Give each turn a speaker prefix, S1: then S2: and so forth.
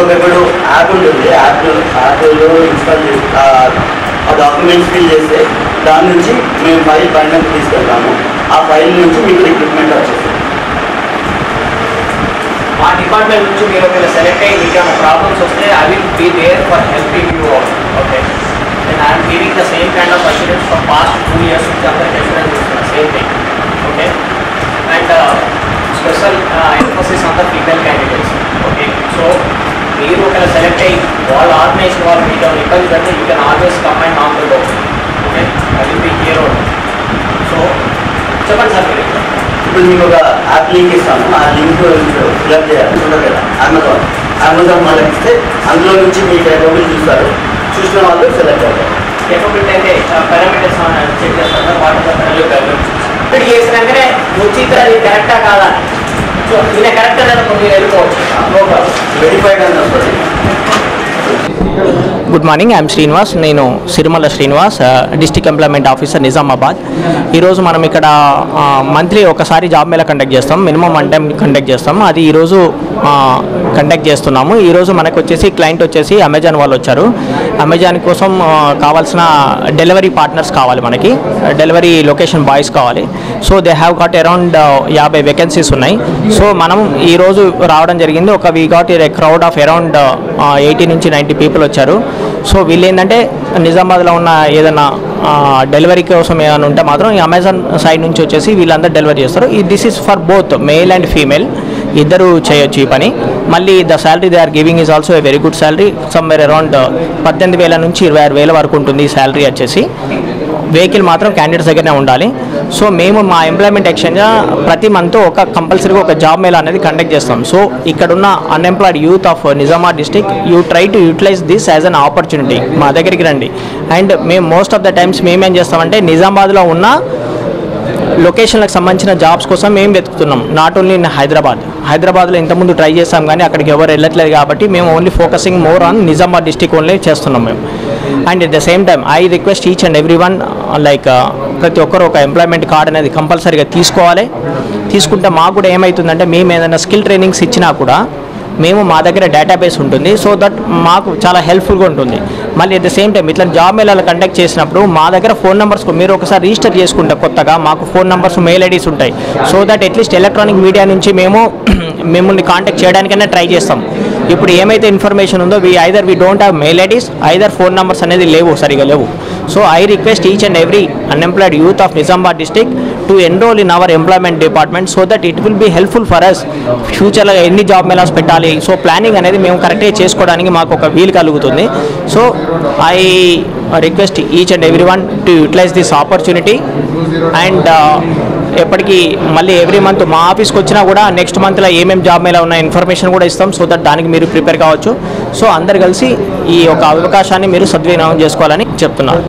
S1: ఇంకొక ఇప్పుడు యాప్ ఉంటుంది యాప్ యాప్లో ఇన్స్టాల్ చేసి ఆ- ఆ డాక్యుమెంట్స్ ఫిల్ చేస్తే దాని నుంచి మేము ఫైల్ పైన తీసుకెళ్తాము ఆ ఫైల్ నుంచి మీకు రిక్రూట్మెంట్ వచ్చేస్తుంది
S2: మా డిపార్ట్మెంట్ నుంచి మీరు ఒకవేళ సెలెక్ట్ అయ్యి మీకు ఏమైనా ప్రాబ్లమ్స్ వస్తే I will be there for helping you okay and I'm giving the same kind of assurance for past two years నుంచి అందరికి అష్యూరెన్స్ ఇస్తున్నా same thing okay and special emphasis on the female candidates okay so మీరు ఒకవేళ select అయ్యి వాళ్ళ organisation వాళ్ళు మీకు ఏమైనా ఇబ్బంది పెడితే you can always combine on the okay I will be here so చెప్పండి సార్ మీరు
S1: ఇప్పుడు మీకు ఒక యాప్ లింక్ ఇస్తాము ఆ లింక్ ఫిల్అప్ చేయాలి ఉంటుంది కదా అమెజాన్ అమెజాన్ వాళ్ళకి ఇస్తే అందులో నుంచి మీ కేటగిరీ చూస్తారు చూసిన వాళ్ళు సెలెక్ట్ అవుతారు
S2: కేపబిలిటీ అయితే పారామీటర్స్ చెక్ చేస్తారు వాటర్ ఇక్కడ చేసినాకనే ఉచిత అది కరెక్టా కాదా సో ఈయన కరెక్ట్ అనేది మీరు వెళ్ళిపోవచ్చు నో ప్రాబ్లం
S1: వెరిఫైడ్ అని వస్తుంది
S3: గుడ్ మార్నింగ్ ఐఎమ్ శ్రీనివాస్ నేను Sirimalla Srinivas district employment officer Nizamabad ఈరోజు మనం ఇక్కడ మంత్లీ ఒకసారి జాబ్ మేళ కండక్ట్ చేస్తాం మినిమం వన్ టైం కండక్ట్ చేస్తాం అది ఈరోజు కండక్ట్ చేస్తున్నాము ఈరోజు మనకు వచ్చేసి క్లయింట్ వచ్చేసి అమెజాన్ వాళ్ళు వచ్చారు అమెజాన్ కోసం ఆ, కావాల్సిన డెలివరీ పార్ట్నర్స్ కావాలి మనకి డెలివరీ లొకేషన్ బాయ్స్ కావాలి so they have got around యాభై వేకెన్సీస్ ఉన్నాయి సో మనం ఈరోజు రావడం జరిగింది ఒక we got a crowd of around eighty నుంచి నైంటీ పీపుల్ వచ్చారు సో వీళ్ళు ఏంటంటే నిజామాబాద్లో ఉన్న ఏదైనా డెలివరీ కోసం ఏమైనా ఉంటే మాత్రం ఈ అమెజాన్ సైడ్ నుంచి వచ్చేసి వీళ్ళందరూ డెలివరీ చేస్తారు ఈ this is for both male and female ఇద్దరు చేయొచ్చు ఈ పని మళ్ళీ the salary they are giving is also a very good salary somewhere around పద్దెనిమిది వేల నుంచి ఇరవై ఆరు వేల వరకు ఉంటుంది ఈ శాలరీ వచ్చేసి వెహికల్ మాత్రం క్యాండిడేట్స్ దగ్గరనే ఉండాలి సో మేము మా ఎంప్లాయ్మెంట్ ఎక్స్చేంజ్ ప్రతి మంత్ ఒక కంపల్సరీగా ఒక జాబ్ మేళ అనేది కండక్ట్ చేస్తాం సో ఇక్కడున్న unemployed youth of Nizamabad district you try to utilize this as an opportunity మా దగ్గరికి రండి అండ్ మేము మోస్ట్ ఆఫ్ ద టైమ్స్ మేమేం చేస్తామంటే నిజామాబాద్లో ఉన్న లొకేషన్లకు సంబంధించిన జాబ్స్ కోసం మేము వెతుకుతున్నాం నాట్ ఓన్లీ ఇన్ హైదరాబాద్ హైదరాబాద్లో ఇంతకుముందు ట్రై చేస్తాం కానీ అక్కడికి ఎవరు వెళ్ళట్లేదు కాబట్టి మేము only focusing more on Nizamabad district only చేస్తున్నాం మేము and at the same time I request each and every one like ప్రతి ఒక్కరు ఒక ఎంప్లాయ్మెంట్ కార్డ్ అనేది కంపల్సరీగా తీసుకోవాలి తీసుకుంటే మాకు కూడా ఏమవుతుందంటే మేము ఏదైనా స్కిల్ ట్రైనింగ్స్ ఇచ్చినా కూడా మేము మా దగ్గర డేటాబేస్ ఉంటుంది సో దట్ మాకు చాలా హెల్ప్ఫుల్గా ఉంటుంది మళ్ళీ అట్ ద సేమ్ టైం ఇట్లా జాబ్ మేళాలు కండక్ట్ చేసినప్పుడు మా దగ్గర ఫోన్ నెంబర్స్ మీరు ఒకసారి రిజిస్టర్ చేసుకుంటే కొత్తగా మాకు ఫోన్ నెంబర్స్ మెయిల్ ఐడీస్ ఉంటాయి so that at least electronic media నుంచి మేము మిమ్మల్ని కాంటాక్ట్ చేయడానికైనా ట్రై చేస్తాం ఇప్పుడు ఏమైతే ఇన్ఫర్మేషన్ ఉందో we either we don't have mail IDs either phone numbers అనేది లేవు సరిగా లేవు so I request each and every unemployed youth of Nizamabad district to enroll in our employment department so that it will be helpful for us ఫ్యూచర్లో ఎన్ని job melas పెట్టాలి so planning అనేది మేము కరెక్ట్గా చేసుకోవడానికి మాకు ఒక వీలు కలుగుతుంది so I request each and every one to utilize this opportunity and ఎప్పటికీ మళ్ళీ ఎవ్రీ మంత్ మా ఆఫీస్కి వచ్చినా కూడా నెక్స్ట్ మంత్లో ఏమేమి జాబ్ మేళ ఉన్న ఇన్ఫర్మేషన్ కూడా ఇస్తాం సో దట్ దానికి మీరు ప్రిపేర్ కావచ్చు సో అందరు కలిసి ఈ యొక్క అవకాశాన్ని మీరు సద్వినియోగం చేసుకోవాలని చెప్తున్నారు